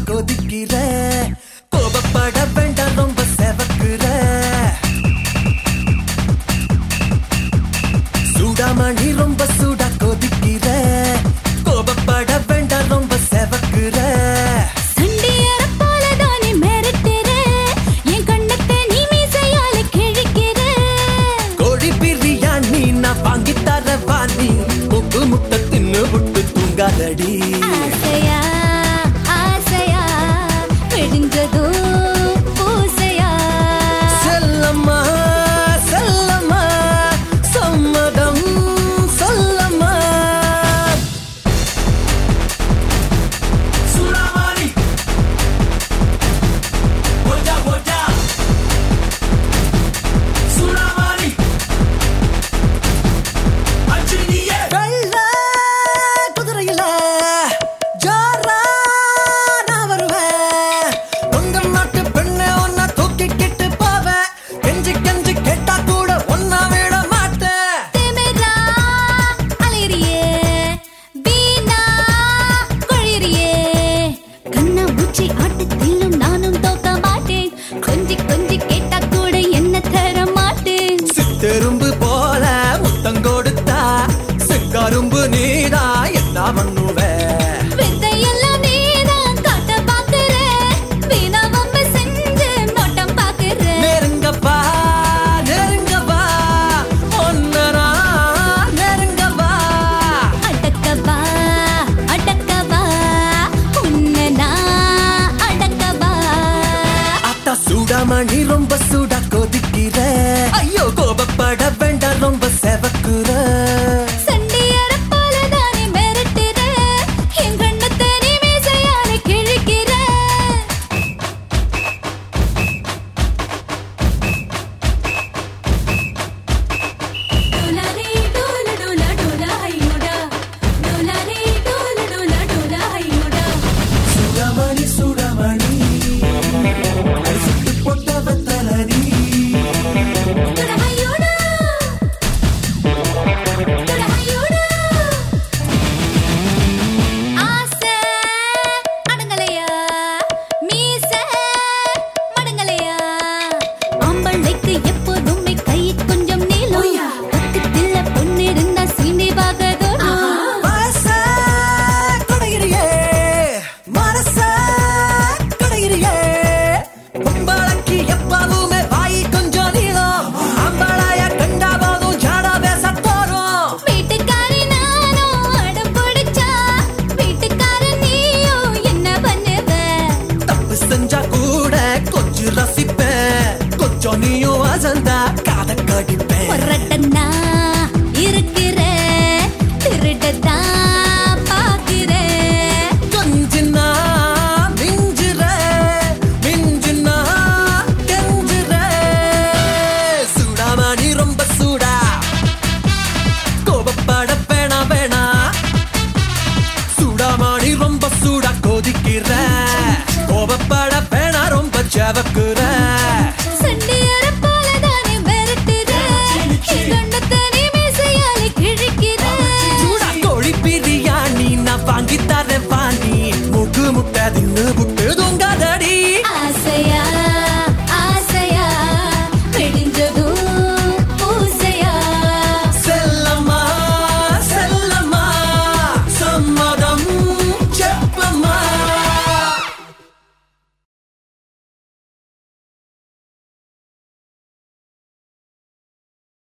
கொதிக்கிற கோபப்பட வேண்டாம் ரொம்ப செவக்குற சூடாமணி ரொம்ப சூடா கொதிக்கிற கோபப்பட வேண்டாம் ரொம்ப செவக்குற சண்டியர போலதானே மிரட்டுற. என் கண்ணத்தை நீ மீசையால கிழிக்கிற. கோழி பிரியாணி நான் வாங்கி தர வாணி உப்பு முட்டை தின்னு விட்டு தூங்காதடி ஆசையா, ஆசையா, விடிஞ்சதும் பூசையா. செல்லம்மா செல்லம்மா சம்மதம் சொல்லம்மா சூடாமணி ஓஜா ஓஜா சூடாமணி அச்சினியே வெள்ள குதிரையில ஜோரா நான் வருவேன் உங்க நாட்டு பெண்ணை ஒன்ன தூக்கிக்கிட்டு போவேன் கெஞ்சி கெஞ்சி கேட்டா கூட ஒன்னா விட மாட்டேன் திமிரா அலையறியே, வீணா கொழியறியே. கண்ணாமூச்சி ஆட்டத்திலும் நானும் தோக்க மாட்டேன் கொஞ்சி கொஞ்சி கேட்டா கூட என்ன தர மாட்டேன் சித்தெரும்பு போல முத்தம் கொடுத்தா சிக்கரும்பு நீதா என்ன பண்ணுவ வித்தையெல்லாம் நீதான் காட்ட பாக்குற. வீணா வம்பு செஞ்சு நோட்டம் பாக்குற. நெருங்கப்பா நெருங்கப்பா ஒன்னரா நெருங்கப்பா அடக்கவா, அடக்கவா, உன்னை நான் அடக்கவா. அத்தா சூடாமணி ரொம்ப சூடா கொதிக்கிற ஐயோ கோபப்பட வேண்டாம் ரொம்ப செவக்குற சண்டியர போலதானே மிரட்டுற. என் கண்ணத்தை நீ மீசையால கிழிக்கிற. டோலாரே, டோலா, டோலா, டோலா, ஹையோடா. டோலாரே, டோலா, டோலா, டோலா, ஹையோடா. சூடாமணி சூடாமணி அது சுட்டு போட்ட வெத்தலரி டோலா, ஹையோடா. டோலா, ஹையோடா. ஆசை அடங்கலையா மீசை மடங்கலையா ஆம்பளைக்கு எப்போதுமே கை கொஞ்சம் நீளம் பக்கத்துல பொண்ணு இருந்தா சீண்டி பார்க்கதோடும் மனச கொடையிறியே மனச கொடையிறியே பொம்பளைக்கு எப்பவுமே வாய் கொஞ்சம் நீளம் அம்பளைய கண்டா போதும் ஜாடா பேச தோறும் வீட்டுக்காரி நானும் அடம் பிடிச்சா வீட்டுக்காரன் நீயும் என்ன பண்ணுவ தப்பு செஞ்சா கூட கொஞ்சம் ரசிப்பேன் கொஞ்சம் நீயும் அசந்தா காத கடிப்பேன் பொறட்டனா இருக்கிற திருடதான் பாக்குற கொஞ்சினா மிஞ்சுற மிஞ்சுனா கெஞ்சுற சூடாமணி ரொம்ப சூடா கோபப்பட வேணா வேணா சூடாமணி ரொம்ப சூடா கொதிக்கிற கோபப்பட வேணா ரொம்ப செவக்குற சண்டியர போலதானே மிரட்டுற என் கண்ணத்தை நீ மீசையால கிழிக்கிற சூடா கோழி பிரியாணி நான் வாங்கி தரேன் வாணி முகு முட்டை தின்னு புட்டு